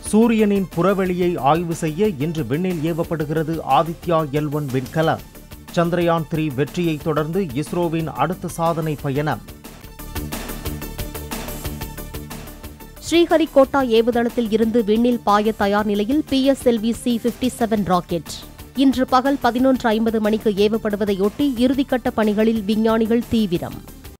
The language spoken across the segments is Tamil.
சூரியனின் புறவெளியை ஆய்வு செய்ய இன்று விண்ணில் ஏவப்படுகிறது ஆதித்யா எல் ஒன் விண்கலம் சந்திரயான் த்ரீ வெற்றியை தொடர்ந்து இஸ்ரோவின் அடுத்த சாதனை பயணம் ஸ்ரீஹரிகோட்டா ஏவுதளத்தில் இருந்து விண்ணில் பாய தயார் நிலையில் PSLV C fifty seven rocket இன்று பகல் பதினொன்று ஐம்பது மணிக்கு ஏவப்படுவதையொட்டி இறுதிக்கட்ட பணிகளில் விஞ்ஞானிகள் தீவிரம்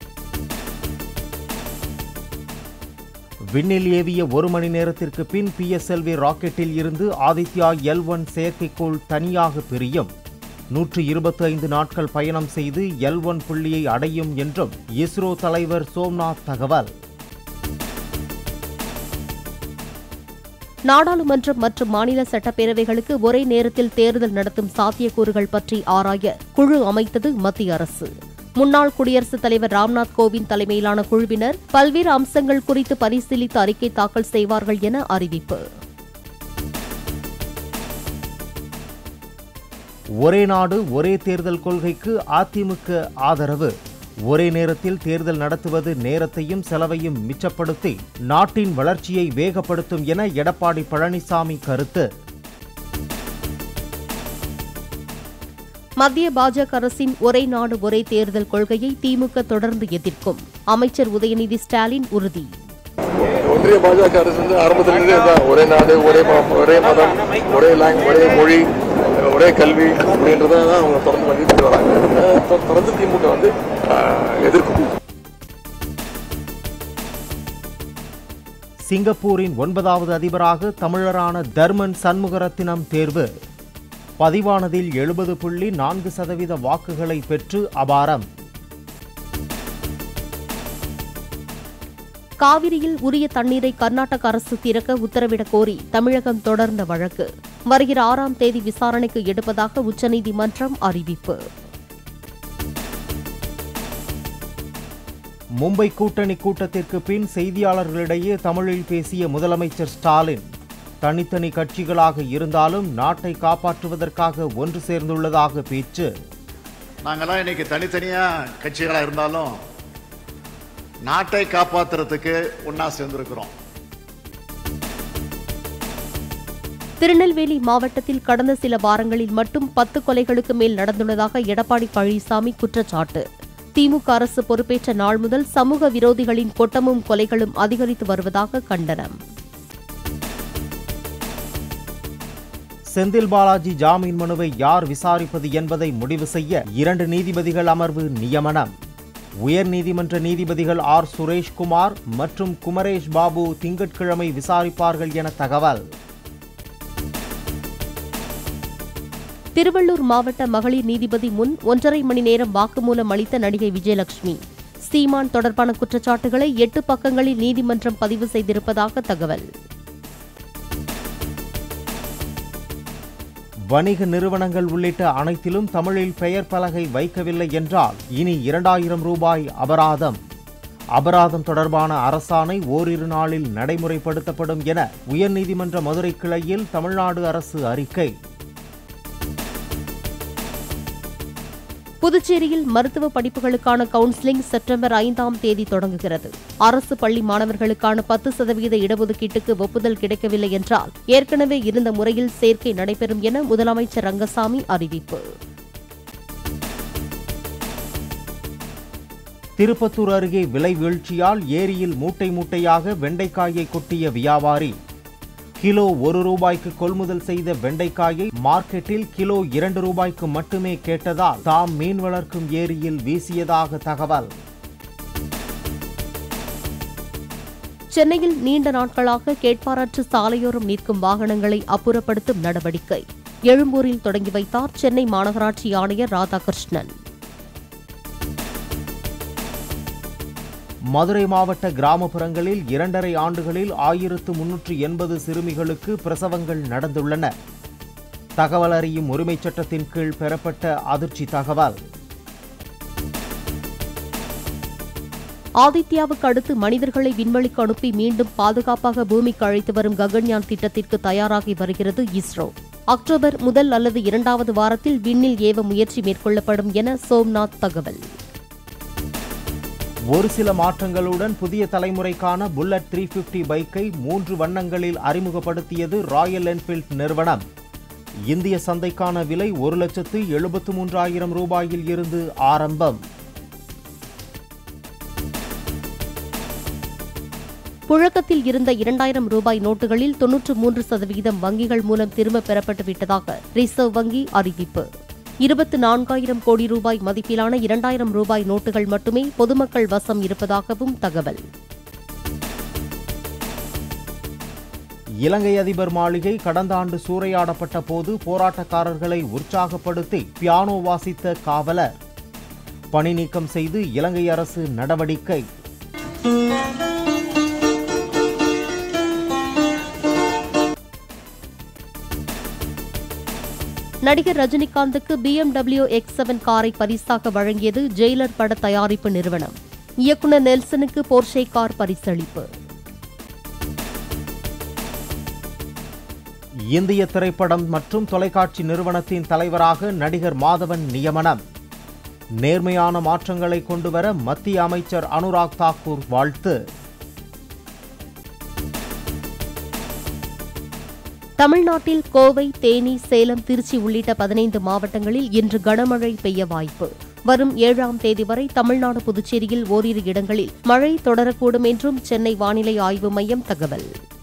விண்ணில் ஏவிய ஒரு மணி நேரத்திற்கு பின் பிஎஸ்எல்வி ராக்கெட்டில் இருந்து ஆதித்யா எல் ஒன் செயற்கைக்கோள் தனியாக பிரியும் நூற்று இருபத்தி ஐந்து நாட்கள் பயணம் செய்து எல் ஒன் புள்ளியை அடையும் என்றும் இஸ்ரோ தலைவர் சோம்நாத் தகவல் நாடாளுமன்றம் மற்றும் மாநில சட்டப்பேரவைகளுக்கு ஒரே நேரத்தில் தேர்தல் நடத்தும் சாத்தியக்கூறுகள் பற்றி ஆராய குழு அமைத்தது மத்திய அரசு முன்னாள் குடியரசுத் தலைவர் ராம்நாத் கோவிந்த் தலைமையிலான குழுவினர் பல்வேறு அம்சங்கள் குறித்து பரிசீலித்து அறிக்கை தாக்கல் செய்வார்கள் என அறிவிப்பு ஒரே நாடு ஒரே தேர்தல் கொள்கைக்கு அதிமுக ஆதரவு ஒரே நேரத்தில் தேர்தல் நடத்துவது நேரத்தையும் செலவையும் மிச்சப்படுத்தி நாட்டின் வளர்ச்சியை வேகப்படுத்தும் என எடப்பாடி பழனிசாமி கருத்து மத்திய பாஜக அரசின் ஒரே நாடு ஒரே தேர்தல் கொள்கையை திமுக தொடர்ந்து எதிர்க்கும் அமைச்சர் உதயநிதி ஸ்டாலின் உறுதி ஒன்றிய பாஜக அரசு வந்து ஆரம்பத்திலிருந்தே தான் ஒரே நாடு ஒரே ம- ஒரே மதம் ஒரே லாங் ஒரே மொழி ஒரே கல்வி அப்படின்றத தான் அவங்க தொடர்ந்து பண்ணிட்டு வராங்க அஹ் தொ- தொடர்ந்து திமுக வந்து அஹ், எதிர்க்கும் சிங்கப்பூரின் ஒன்பதாவது அதிபராக தமிழரான தர்மன் சண்முகரத்தினம் தேர்வு பதிவானதில் எழுபது புள்ளி நான்கு சதவீத வாக்குகளை பெற்று அபாரம் காவிரியில் உரிய தண்ணீரை கர்நாடக அரசு திறக்க உத்தரவிடக் கோரி தமிழகம் தொடர்ந்த வழக்கு வருகிற ஆறாம் தேதி விசாரணைக்கு எடுப்பதாக உச்சநீதிமன்றம் அறிவிப்பு மும்பை கூட்டணி கூட்டத்திற்கு பின் செய்தியாளர்களிடையே தமிழில் பேசிய முதலமைச்சர் ஸ்டாலின் தனித்தனி கட்சிகளாக இருந்தாலும் நாட்டை காப்பாற்றுவதற்காக ஒன்று சேர்ந்துள்ளதாக பேச்சு நாங்கெல்லாம் இன்னைக்கு தனித்தனியா கட்சிகளா இருந்தாலும் நாட்டை காப்பாத்துறதுக்கு ஒன்னா சேர்ந்திருக்கிறோம் திருநெல்வேலி மாவட்டத்தில் கடந்த சில வாரங்களில் மட்டும் பத்து கொலைகளுக்கு மேல் நடந்துள்ளதாக எடப்பாடி பழனிசாமி குற்றச்சாட்டு திமுக அரசு பொறுப்பேற்ற நாள் முதல் சமூக விரோதிகளின் கொட்டமும் கொலைகளும் அதிகரித்து வருவதாக கண்டனம் செந்தில் பாலாஜி ஜாமீன் மனுவை யார் விசாரிப்பது என்பதை முடிவு செய்ய இரண்டு நீதிபதிகள் அமர்வு நியமனம் உயர்நீதிமன்ற நீதிபதிகள் ஆர் சுரேஷ்குமார் மற்றும் குமரேஷ் பாபு திங்கட்கிழமை விசாரிப்பார்கள் என தகவல் திருவள்ளூர் மாவட்ட மகளிர் நீதிபதி முன் ஒன்றரை மணி நேரம் வாக்குமூலம் அளித்த நடிகை விஜயலட்சுமி சீமான் தொடர்பான குற்றச்சாட்டுகளை எட்டு பக்கங்களில் நீதிமன்றம் பதிவு செய்திருப்பதாக தகவல் வணிக நிறுவனங்கள் உள்ளிட்ட அனைத்திலும் தமிழில் பெயர் பலகை வைக்கவில்லை என்றால் இனி இரண்டாயிரம் ரூபாய் அபராதம் அபராதம் தொடர்பான அரசாணை ஓரிரு நாளில் நடைமுறைப்படுத்தப்படும் என உயர்நீதிமன்ற மதுரை கிளையில் தமிழ்நாடு அரசு அறிக்கை புதுச்சேரியில் மருத்துவ படிப்புகளுக்கான கவுன்சிலிங் செப்டம்பர் ஐந்தாம் தேதி தொடங்குகிறது அரசு பள்ளி மாணவர்களுக்கான பத்து சதவீத இடஒதுக்கீட்டுக்கு ஒப்புதல் கிடைக்கவில்லை என்றால் ஏற்கனவே இருந்த முறையில் சேர்க்கை நடைபெறும் என முதலமைச்சர் ரங்கசாமி அறிவிப்பு திருப்பத்தூர் அருகே விலை வீழ்ச்சியால் ஏரியில் மூட்டை மூட்டையாக வெண்டைக்காயை கொட்டிய வியாபாரி கிலோ ஒரு ரூபாய்க்கு கொள்முதல் செய்த வெண்டைக்காயை மார்க்கெட்டில் கிலோ இரண்டு ரூபாய்க்கு மட்டுமே கேட்டதால் தாம் மீன் வளர்க்கும் ஏரியில் வீசியதாக தகவல் சென்னையில் நீண்ட நாட்களாக கேட்பாரற்று சாலையோரம் நிற்கும் வாகனங்களை அப்புறப்படுத்தும் நடவடிக்கை எழும்பூரில் தொடங்கி வைத்தார் சென்னை மாநகராட்சி ஆணையர் ராதாகிருஷ்ணன் மதுரை மாவட்ட கிராமப்புறங்களில் இரண்டரை ஆண்டுகளில் ஆயிரத்து முன்னூற்று எண்பது சிறுமிகளுக்கு பிரசவங்கள் நடந்துள்ளன தகவல் அறியும் உரிமைச் சட்டத்தின் கீழ் பெறப்பட்ட அதிர்ச்சி தகவல் ஆதித்யாவுக்கு அடுத்து மனிதர்களை விண்வெளிக்கு அனுப்பி மீண்டும் பாதுகாப்பாக பூமிக்கு அழைத்து வரும் ககன்யான் திட்டத்திற்கு தயாராகி வருகிறது இஸ்ரோ அக்டோபர் முதல் அல்லது இரண்டாவது வாரத்தில் விண்ணில் ஏவ முயற்சி மேற்கொள்ளப்படும் என சோம்நாத் தகவல் ஒரு சில மாற்றங்களுடன் புதிய தலைமுறைக்கான புல்லட் த்ரீ பிப்டி பைக்கை மூன்று வண்ணங்களில் அறிமுகப்படுத்தியது ராயல் என்ஃபீல்ட் நிறுவனம் இந்திய சந்தைக்கான விலை ஒரு லட்சத்து எழுபத்து மூன்றாயிரம் ரூபாயில் இருந்து ஆரம்பம் புழக்கத்தில் இருந்த இரண்டாயிரம் ரூபாய் நோட்டுகளில் தொன்னூற்று மூன்று சதவீதம் வங்கிகள் மூலம் திரும்பப் பெறப்பட்டு விட்டதாக ரிசர்வ் வங்கி அறிவிப்பு இருபத்து நான்காயிரம் கோடி ரூபாய் மதிப்பிலான இரண்டாயிரம் ரூபாய் நோட்டுகள் மட்டுமே பொதுமக்கள் வசம் இருப்பதாகவும் தகவல் இலங்கை அதிபர் மாளிகை கடந்த ஆண்டு சூறையாடப்பட்ட போது போராட்டக்காரர்களை உற்சாகப்படுத்தி பியானோ வாசித்த காவலர் பணி நீக்கம் செய்து இலங்கை அரசு நடவடிக்கை நடிகர் ரஜினிகாந்துக்கு பிஎம்டபிள்யூ எக்ஸ் செவன் காரை பரிசாக வழங்கியது ஜெயிலர் பட தயாரிப்பு நிறுவனம் இயக்குநர் நெல்சனுக்கு போர்ஷே கார் பரிசளிப்பு இந்திய திரைப்படம் மற்றும் தொலைக்காட்சி நிறுவனத்தின் தலைவராக நடிகர் மாதவன் நியமனம் நேர்மையான மாற்றங்களை கொண்டுவர மத்திய அமைச்சர் அனுராக் தாக்கூர் வாழ்த்து தமிழ்நாட்டில் கோவை தேனி சேலம் திருச்சி உள்ளிட்ட பதினைந்து மாவட்டங்களில் இன்று கனமழை பெய்ய வாய்ப்பு வரும் ஏழாம் தேதி வரை தமிழ்நாடு புதுச்சேரியில் ஓரிரு இடங்களில் மழை தொடரக்கூடும் என்றும் சென்னை வானிலை ஆய்வு மையம் தகவல்